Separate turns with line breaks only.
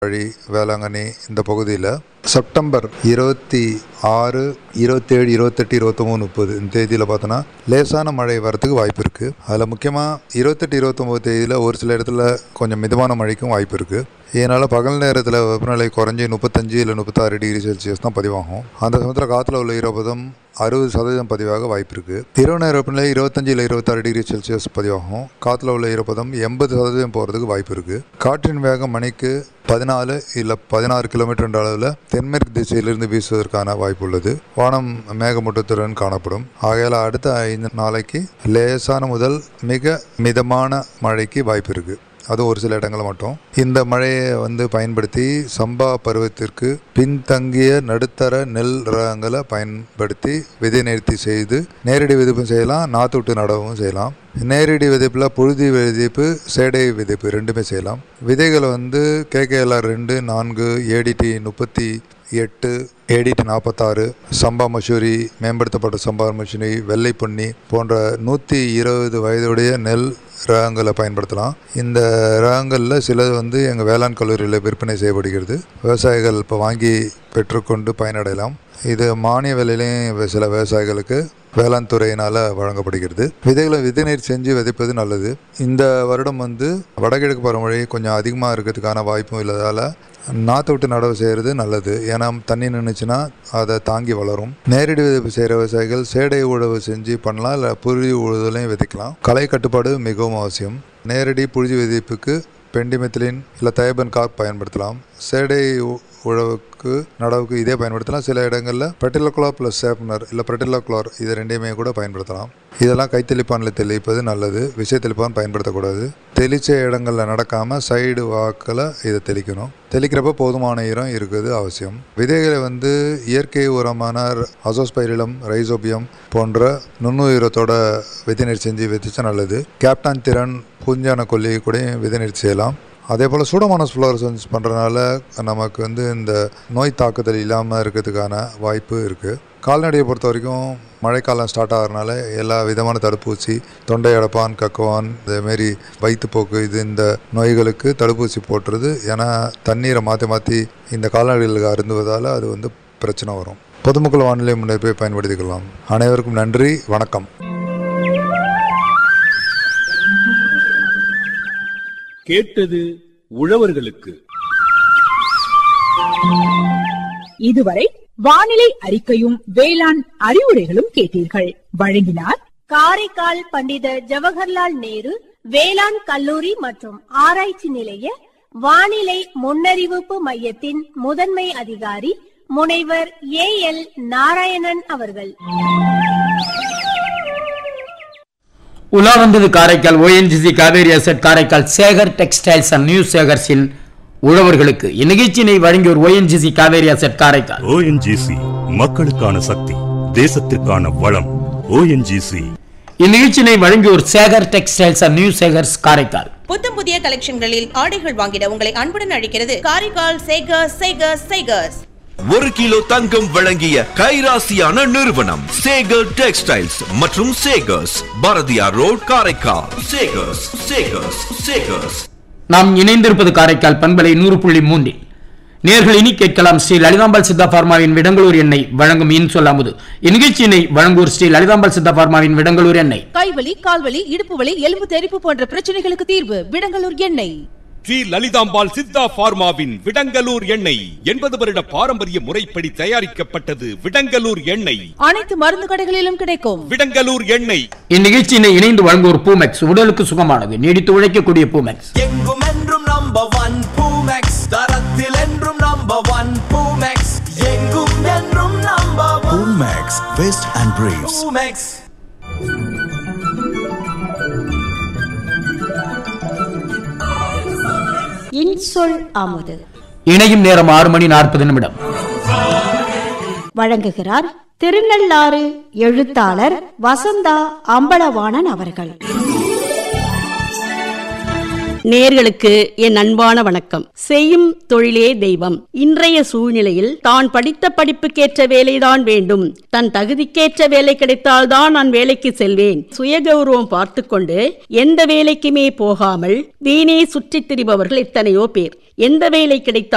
வழி வேளாங்கண்ணி இந்த பகுதியில் செப்டம்பர் இருபத்தி ஆறு இருபத்தேழு இருபத்தெட்டு இருபத்தொம்போது முப்பது இந்த தேதியில் பார்த்தோன்னா லேசான மழை வரத்துக்கு வாய்ப்பு இருக்குது அதில் முக்கியமாக இருபத்தெட்டு இருபத்தொம்போது தேதியில் ஒரு சில இடத்துல கொஞ்சம் மிதமான மழைக்கும் வாய்ப்பு இருக்குது இதனால் பகல் நேரத்தில் வெப்பநிலை குறைஞ்சி முப்பத்தஞ்சு இல்லை முப்பத்தாறு டிகிரி செல்சியஸ் தான் பதிவாகும் அந்த சமயத்தில் காற்றுல உள்ள ஈரப்பதம் அறுபது சதவீதம் பதிவாக வாய்ப்பு இருக்குது இரவு நேர வெப்பநிலை இருபத்தஞ்சு இல்லை இருபத்தாறு டிகிரி செல்சியஸ் பதிவாகும் காற்றுல உள்ள ஈரப்பதம் எண்பது சதவீதம் போகிறதுக்கு வாய்ப்பு இருக்குது காற்றின் வேகம் மணிக்கு பதினாலு இல்லை பதினாறு கிலோமீட்டர் என்ற அளவில் தென்மேற்கு திசையிலிருந்து வீசுவதற்கான வாய்ப்பு உள்ளது வானம் மேகமூட்டத்துடன் காணப்படும் ஆகையால் அடுத்த ஐந்து நாளைக்கு லேசான முதல் மிக மிதமான மழைக்கு வாய்ப்பு இருக்குது அது ஒரு சில இடங்கள் மட்டும் இந்த மழையை வந்து பயன்படுத்தி சம்பா பருவத்திற்கு பின்தங்கிய நடுத்தர நெல் ரகங்களை பயன்படுத்தி விதை நேர்த்தி செய்து நேரடி விதைப்பும் செய்யலாம் நாற்று விட்டு நடவும் செய்யலாம் நேரடி விதைப்பில் புழுதி விதைப்பு சேடை விதைப்பு ரெண்டுமே செய்யலாம் விதைகளை வந்து கேகேஎல்ஆர் ரெண்டு நான்கு ஏடிடி முப்பத்தி எட்டு ஏடிடி நாற்பத்தாறு சம்பா மசூரி மேம்படுத்தப்பட்ட சம்பா மசூரி வெள்ளை பொன்னி போன்ற நூற்றி இருபது வயதுடைய நெல் ரகங்களை பயன்படுத்தலாம் இந்த ரகங்களில் சிலது வந்து எங்கள் வேளாண் கல்லூரியில் விற்பனை செய்யப்படுகிறது விவசாயிகள் இப்போ வாங்கி பெற்றுக்கொண்டு பயனடையலாம் இது மானிய விலையிலையும் சில விவசாயிகளுக்கு வேளாண் துறையினால் வழங்கப்படுகிறது விதைகளை விதைநீர் செஞ்சு விதைப்பது நல்லது இந்த வருடம் வந்து வடகிழக்கு பருவமழை கொஞ்சம் அதிகமாக இருக்கிறதுக்கான வாய்ப்பும் இல்லாதால் நாற்று விட்டு நடவு செய்கிறது நல்லது ஏன்னா தண்ணி நின்றுச்சுன்னா அதை தாங்கி வளரும் நேரடி விதைப்பு செய்கிற விவசாயிகள் சேடை உழவு செஞ்சு பண்ணலாம் இல்லை புழுதி உழுதலையும் விதைக்கலாம் களை கட்டுப்பாடு மிகவும் அவசியம் நேரடி புழுதி விதைப்புக்கு பெண்டிமெத்திலின் இல்லை தயபன் கார்ப் பயன்படுத்தலாம் சேடை உ- உழவுக்கு நடவுக்கு இதே பயன்படுத்தலாம் சில இடங்களில் பெட்டிலோக்ளா ப்ளஸ் சேப்னர் இல்லை பெட்டிலோக்ளார் இது ரெண்டையுமே கூட பயன்படுத்தலாம் இதெல்லாம் கைத்தெளிப்பானில் தெளிப்பது நல்லது விஷய தெளிப்பான் பயன்படுத்தக்கூடாது தெளிச்ச இடங்களில் நடக்காமல் சைடு வாக்கில் இதை தெளிக்கணும் தெளிக்கிறப்ப போதுமான ஈரம் இருக்குது அவசியம் விதைகளை வந்து இயற்கை உரமான அசோஸ்பைரிலம் ரைசோபியம் போன்ற நுண்ணுயிரத்தோட விதைநீர் செஞ்சு விதைச்சா நல்லது கேப்டான் திறன் பூஞ்சான கொல்லி கூட விதைநீர் செய்யலாம் அதே போல் சூடமானஸ் ஃப்ளோரசன்ஸ் பண்ணுறதுனால நமக்கு வந்து இந்த நோய் தாக்குதல் இல்லாமல் இருக்கிறதுக்கான வாய்ப்பு இருக்குது கால்நடையை பொறுத்த வரைக்கும் மழைக்காலம் ஸ்டார்ட் ஆகிறதுனால எல்லா விதமான தடுப்பூசி தொண்டை அடைப்பான் கக்குவான் இதேமாரி வயிற்றுப்போக்கு இது இந்த நோய்களுக்கு தடுப்பூசி போட்டுறது ஏன்னா தண்ணீரை மாற்றி மாற்றி இந்த கால்நடைகளுக்கு அருந்துவதால் அது வந்து பிரச்சனை வரும் பொதுமக்கள் வானிலை முன்னெடுப்பை பயன்படுத்திக்கலாம் அனைவருக்கும் நன்றி வணக்கம்
கேட்டது உழவர்களுக்கு
இதுவரை வானிலை அறிக்கையும் வேளாண் அறிவுரைகளும் கேட்டீர்கள் வழங்கினார்
காரைக்கால் பண்டித ஜவஹர்லால் நேரு வேளாண் கல்லூரி மற்றும் ஆராய்ச்சி நிலைய வானிலை முன்னறிவிப்பு மையத்தின் முதன்மை அதிகாரி முனைவர் ஏ எல் நாராயணன் அவர்கள்
உலா வந்தது Karaikal ONGC Kaveri asset Karaikal Sekar textiles and new சேகர்ஸின் உழவர்களுக்கு இந்நிகழ்ச்சியினை வழங்கியோர் ONGC Kaveri asset Karaikal
ONGC மக்களுக்கான சக்தி தேசத்திற்கான வளம் ஓஎன்ஜிசி
இந்நிகழ்ச்சியினை வழங்கியோர் Sekar textiles and new Sekars Karaikal
புத்தம் புதிய கலெக்ஷன்களில் ஆடைகள் வாங்கிட உங்களை அன்புடன் அழைக்கிறது காரைக்கால் சேகர்ஸ் சேகர்ஸ் சேகர்ஸ்
ஒரு கிலோ தங்கம் வழங்கிய கைராசியான நிறுவனம் சேகர் டெக்ஸ்டைல்ஸ் மற்றும் சேகர்ஸ் பாரதியார் ரோட் காரைக்கால் சேகர்ஸ் சேகர்ஸ் சேகர்ஸ்
நாம் இணைந்திருப்பது காரைக்கால் பண்பலை நூறு புள்ளி மூன்றில் நேர்கள் இனி கேட்கலாம் ஸ்ரீ லலிதாம்பாள் சித்தா பார்மாவின் விடங்களூர் எண்ணெய் வழங்கும் இன் சொல்லாமுது இந்நிகழ்ச்சியினை வழங்குவோர் ஸ்ரீ லலிதாம்பாள் சித்தா பார்மாவின் விடங்களூர் எண்ணெய்
கைவலி கால்வலி இடுப்பு வலி எலும்பு தெறிப்பு போன்ற பிரச்சனைகளுக்கு தீர்வு விடங்கலூர் எண்ணெய்
ஸ்ரீ லலிதாம்பாள் சித்தா பார்மாவின் விடங்கலூர் எண்ணெய் எண்பது வருட பாரம்பரிய முறைப்படி தயாரிக்கப்பட்டது விடங்கலூர் எண்ணெய்
அனைத்து மருந்து கடைகளிலும் கிடைக்கும்
விடங்கலூர் எண்ணெய்
இந்நிகழ்ச்சியினை இணைந்து வழங்குவோர் பூமெக்ஸ் உடலுக்கு சுகமானது நீடித்து உழைக்கக்கூடிய பூமெக்ஸ்
எங்கும் என்றும் நம்பர் ஒன் பூமெக்ஸ் தரத்தில் என்றும் நம்பர் ஒன் பூமெக்ஸ் எங்கும் என்றும் number one
Max, Vest and Briefs.
Poomex
இன்சொல் அமுது
இணையும் நேரம் ஆறு மணி நாற்பது நிமிடம்
வழங்குகிறார் திருநள்ளாறு எழுத்தாளர் வசந்தா அம்பலவாணன் அவர்கள்
நேர்களுக்கு என் அன்பான வணக்கம் செய்யும் தொழிலே தெய்வம் இன்றைய சூழ்நிலையில் தான் படித்த படிப்புக்கேற்ற வேலைதான் வேண்டும் தன் தகுதிக்கேற்ற வேலை கிடைத்தால்தான் நான் வேலைக்கு செல்வேன் சுயகௌரவம் பார்த்து கொண்டு எந்த வேலைக்குமே போகாமல் வீணே சுற்றித் திரிபவர்கள் எத்தனையோ பேர் எந்த வேலை கிடைத்தால்